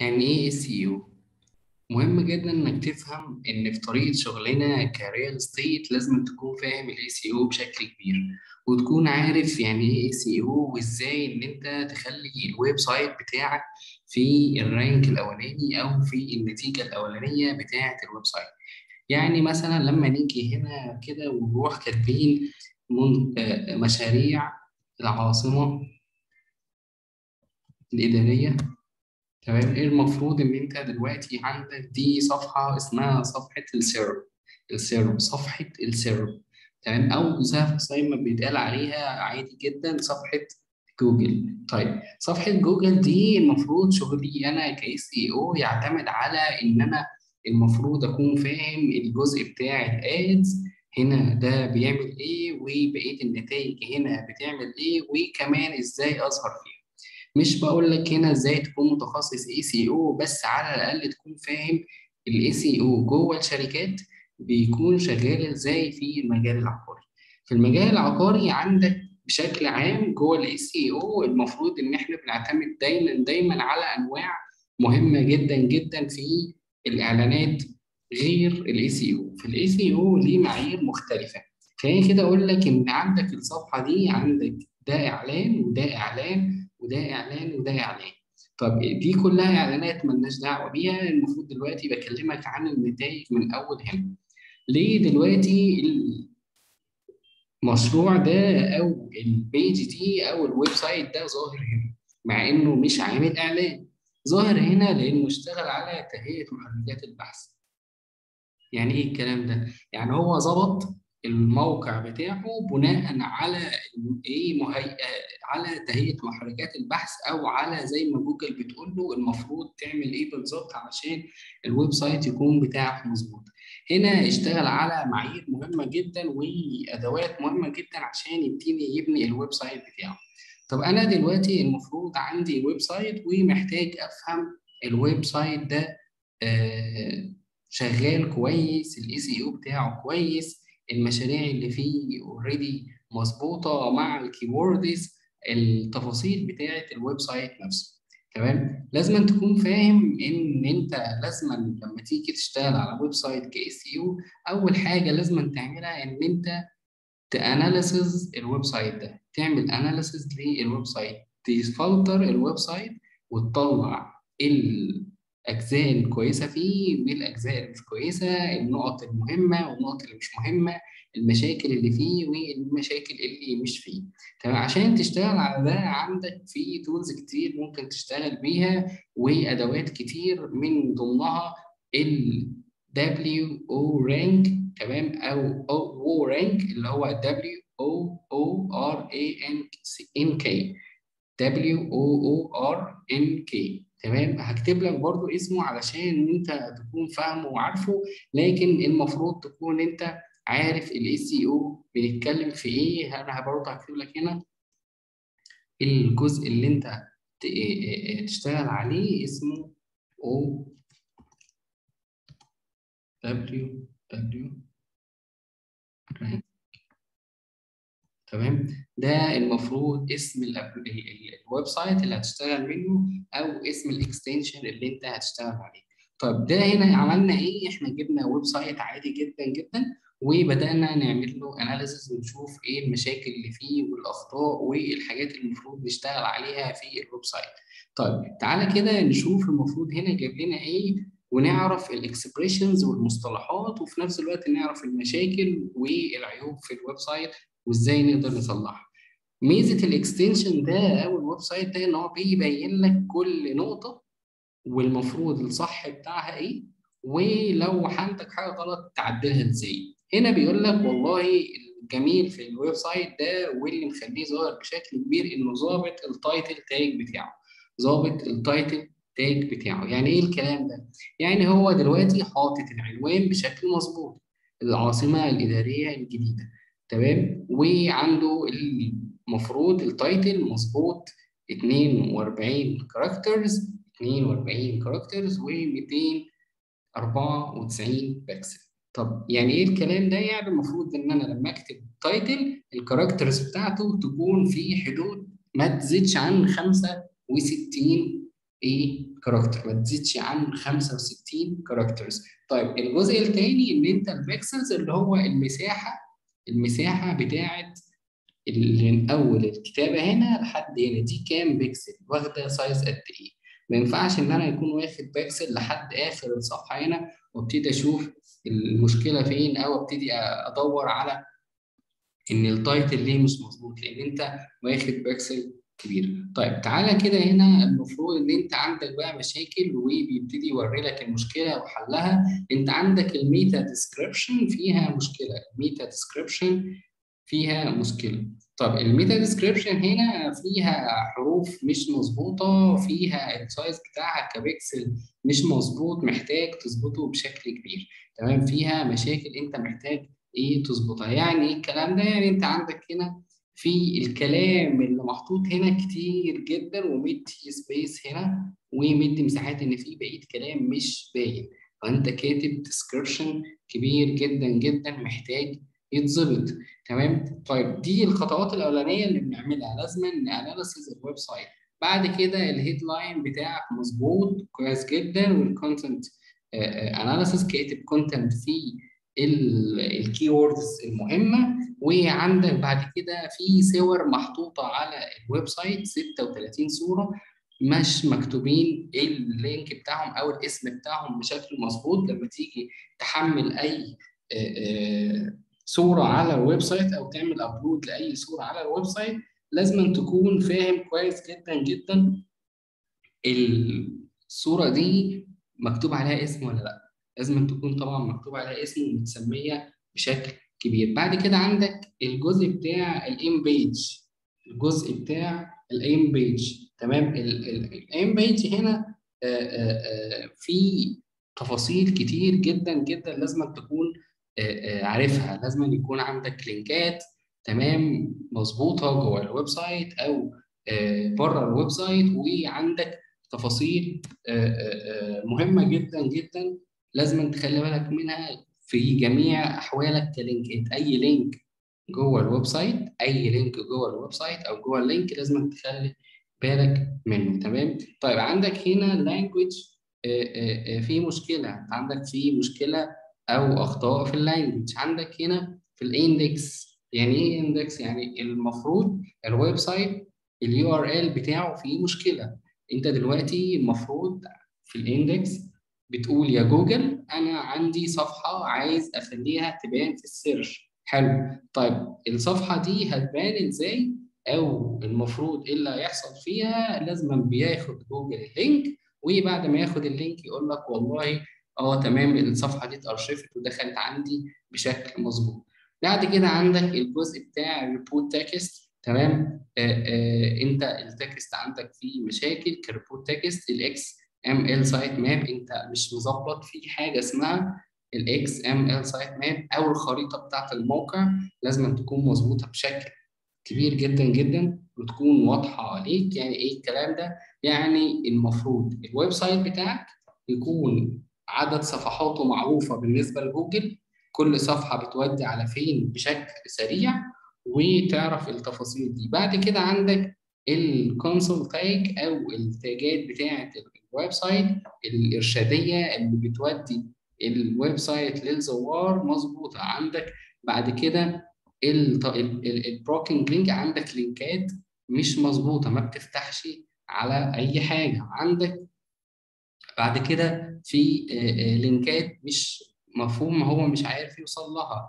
يعني ايه اس اي او مهم جدا انك تفهم ان في طريقه شغلنا كريال استيت لازم تكون فاهم الاي سي او بشكل كبير وتكون عارف يعني ايه اي سي او وازاي ان انت تخلي الويب سايت بتاعك في الرانك الاولاني او في النتيجه الاولانيه بتاعه الويب سايت يعني مثلا لما نيجي هنا كده ونروح كاتبين من- آه، مشاريع العاصمه الاداريه تمام ايه المفروض ان انت دلوقتي عندك دي صفحه اسمها صفحه السيرب السيرب صفحه السيرب تمام او زي زي ما بيتقال عليها عادي جدا صفحه جوجل طيب صفحه جوجل دي المفروض شغلي انا كاس اي او يعتمد على ان انا المفروض اكون فاهم الجزء بتاع الادز هنا ده بيعمل ايه وبقيه النتائج هنا بتعمل ايه وكمان ازاي اظهر فيها مش بقول لك هنا ازاي تكون متخصص اي سي او بس على الاقل تكون فاهم الاي سي او جوه الشركات بيكون شغال ازاي في المجال العقاري في المجال العقاري عندك بشكل عام جوه الاي سي او المفروض ان احنا بنعتمد دايما دايما على انواع مهمه جدا جدا في الاعلانات غير الاي سي او في الاي سي او ليه معايير مختلفه خليني كده اقول لك ان عندك الصفحه دي عندك ده اعلان وده اعلان وده اعلان وده اعلان طب دي كلها اعلانات ملناش دعوه بيها المفروض دلوقتي بكلمك عن النتائج من اول هنا ليه دلوقتي المشروع ده او البيج دي او الويب سايت ده ظاهر هنا مع انه مش عامل اعلان ظاهر هنا لانه اشتغل على تهيئه محركات البحث يعني ايه الكلام ده يعني هو ظبط الموقع بتاعه بناء على ايه مهيئه على تهيئه محركات البحث او على زي ما جوجل بتقول له المفروض تعمل ايه بالظبط علشان الويب سايت يكون بتاعك مظبوط هنا اشتغل على معايير مهمه جدا وادوات مهمه جدا عشان يبتدي يبني الويب سايت بتاعه طب انا دلوقتي المفروض عندي ويب سايت ومحتاج افهم الويب سايت ده آه شغال كويس الاي سي او بتاعه كويس المشاريع اللي فيه اوريدي مظبوطه مع الكيوردز التفاصيل بتاعه الويب سايت نفسه تمام لازم تكون فاهم ان انت لازم لما تيجي تشتغل على ويب سايت كاي سي او اول حاجه لازم تعملها ان انت تاناليسز الويب سايت ده تعمل اناليسز للويب سايت تفلتر الويب سايت وتطلع الاجزاء الكويسه فيه والاجزاء اللي مش كويسه النقط المهمه والنقط اللي مش مهمه المشاكل اللي فيه والمشاكل اللي مش فيه تمام عشان تشتغل على ده عندك في تولز كتير ممكن تشتغل بيها وادوات كتير من ضمنها ال WO rank تمام او O rank اللي هو W O O R A N K W O O R N K تمام هكتب لك برضو اسمه علشان انت تكون فاهمه وعارفه لكن المفروض تكون انت عارف الاي سي او بنتكلم في ايه انا برضه هكتب لك هنا الجزء اللي انت تشتغل عليه اسمه او دبليو دبليو تمام ده المفروض اسم الويب سايت اللي هتشتغل منه او اسم الاكستنشن اللي انت هتشتغل عليه طب ده هنا عملنا ايه احنا جبنا ويب سايت عادي جدا جدا وبدانا نعمل له اناليسيس ونشوف ايه المشاكل اللي فيه والاخطاء والحاجات اللي المفروض نشتغل عليها في الويب سايت طيب تعالى كده نشوف المفروض هنا جاب لنا ايه ونعرف الاكسبريشنز والمصطلحات وفي نفس الوقت نعرف المشاكل والعيوب في الويب سايت وازاي نقدر نصلحها ميزه الاكستنشن ده او الويب سايت ده ان هو بيبين لك كل نقطه والمفروض الصح بتاعها ايه ولو عندك حاجه غلط تعدلها ازاي هنا بيقول لك والله الجميل في الويب سايت ده واللي مخليه ظاهر بشكل كبير انه ظابط التايتل تاج بتاعه ظابط التايتل تاج بتاعه يعني ايه الكلام ده يعني هو دلوقتي حاطط العنوان بشكل مظبوط العاصمه الاداريه الجديده تمام وعنده المفروض التايتل مظبوط 42 كاركترز 42 كاركترز و294 بكسل طب يعني ايه الكلام ده يعني المفروض ان انا لما اكتب تايتل الكاركترز بتاعته تكون في حدود ما تزيدش عن 65 ايه كاركتر ما تزيدش عن 65 كاركترز طيب الجزء الثاني ان انت البيكسلز اللي هو المساحه المساحه بتاعه اللي من اول الكتابه هنا لحد هنا دي كام بيكسل واخده سايز قد ايه ما ينفعش ان انا يكون واخد بيكسل لحد اخر الصفحه هنا وابتدي اشوف المشكله فين او ابتدي ادور على ان التايتل ليه مش مظبوط لان انت واخد بيكسل كبير طيب تعالى كده هنا المفروض ان انت عندك بقى مشاكل وبيبتدي يوري لك المشكله وحلها انت عندك الميتا ديسكريبشن فيها مشكله الميتا ديسكريبشن فيها مشكله طب الميتا ديسكريبشن هنا فيها حروف مش مظبوطه فيها السايز بتاعها كبكسل مش مظبوط محتاج تظبطه بشكل كبير تمام فيها مشاكل انت محتاج ايه تظبطها يعني ايه الكلام ده يعني انت عندك هنا في الكلام اللي محطوط هنا كتير جدا ومدي سبيس هنا ومدي مساحات ان في بقيه كلام مش باين فانت كاتب ديسكريبشن كبير جدا جدا محتاج يتظبط تمام طيب دي الخطوات الاولانيه اللي بنعملها لازم اناليسيز الويب سايت بعد كده الهيدلاين بتاعك مظبوط كويس جدا والكونتنت اناليسيز كاتب كونتنت فيه الكي ووردز المهمه وعندك بعد كده في صور محطوطه على الويب سايت 36 صوره مش مكتوبين اللينك بتاعهم او الاسم بتاعهم بشكل مظبوط لما تيجي تحمل اي صوره على الويب سايت او تعمل ابلود لاي صوره على الويب سايت لازم تكون فاهم كويس جدا جدا الصوره دي مكتوب عليها اسم ولا لا لازم تكون طبعا مكتوب عليها اسم ومتسميه بشكل كبير بعد كده عندك الجزء بتاع الام بيج الجزء بتاع الام بيج تمام الام بيج هنا في تفاصيل كتير جدا جدا لازم تكون عارفها لازم يكون عندك لينكات تمام مظبوطه جوه الويب سايت او بره الويب سايت وعندك تفاصيل مهمه جدا جدا لازم تخلي بالك منها في جميع احوالك كلينكات اي لينك جوه الويب سايت اي لينك جوه الويب سايت او جوه اللينك لازم تخلي بالك منه تمام طيب عندك هنا اللانجوج في مشكله عندك في مشكله او اخطاء في اللانجوج عندك هنا في الاندكس يعني ايه اندكس يعني المفروض الويب سايت اليو ار ال بتاعه فيه مشكله انت دلوقتي المفروض في الاندكس بتقول يا جوجل انا عندي صفحه عايز اخليها تبان في السيرش حلو طيب الصفحه دي هتبان ازاي او المفروض ايه اللي هيحصل فيها لازم بياخد جوجل اللينك وبعد ما ياخد اللينك يقول لك والله اه تمام الصفحه دي اتارشفت ودخلت عندي بشكل مظبوط بعد كده عندك الجزء بتاع الريبورت تكست تمام آآ آآ انت التكست عندك فيه مشاكل كريبورت تكست الاكس ام ال سايت ماب انت مش مظبط في حاجه اسمها الاكس ام ال سايت ماب او الخريطه بتاعت الموقع لازم تكون مظبوطه بشكل كبير جدا جدا وتكون واضحه عليك يعني ايه الكلام ده يعني المفروض الويب سايت بتاعك يكون عدد صفحاته معروفه بالنسبه لجوجل كل صفحه بتودي على فين بشكل سريع وتعرف التفاصيل دي بعد كده عندك الكونسول تاج او التاجات بتاعه الويب سايت الارشاديه اللي بتودي الويب سايت للزوار مظبوطه عندك بعد كده البروكنج لينك عندك لينكات مش مظبوطه ما بتفتحش على اي حاجه عندك بعد كده في لينكات مش مفهوم هو مش عارف يوصل لها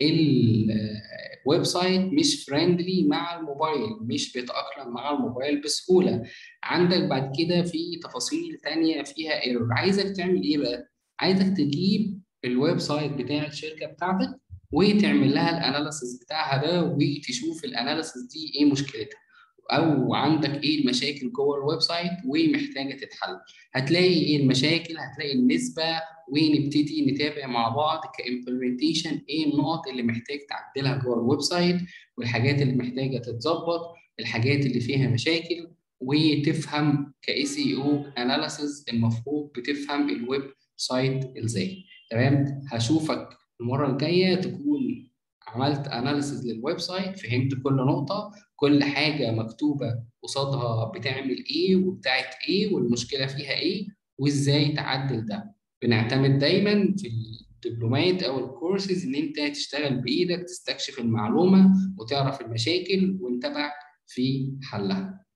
الويب سايت مش فريندلي مع الموبايل مش بيتأقلم مع الموبايل بسهولة عندك بعد كده في تفاصيل تانية فيها ايرور عايزك تعمل ايه بقى عايزك تجيب الويب سايت بتاع الشركة بتاعتك وتعمل لها الاناليسيس بتاعها ده وتشوف الاناليسيس دي ايه مشكلتها او عندك ايه المشاكل جوه الويب سايت ومحتاجه تتحل هتلاقي ايه المشاكل هتلاقي النسبه ونبتدي نتابع مع بعض كامبلمنتيشن ايه النقط اللي محتاج تعدلها جوه الويب سايت والحاجات اللي محتاجه تتظبط الحاجات اللي فيها مشاكل وتفهم كاي سي او اناليسيز المفروض بتفهم الويب سايت ازاي تمام هشوفك المره الجايه تكون عملت اناليسيز للويب سايت فهمت كل نقطه كل حاجه مكتوبه قصادها بتعمل ايه وبتاعت ايه والمشكله فيها ايه وازاي تعدل ده بنعتمد دايما في الدبلومات او الكورسز ان انت تشتغل بايدك تستكشف المعلومه وتعرف المشاكل وانت في حلها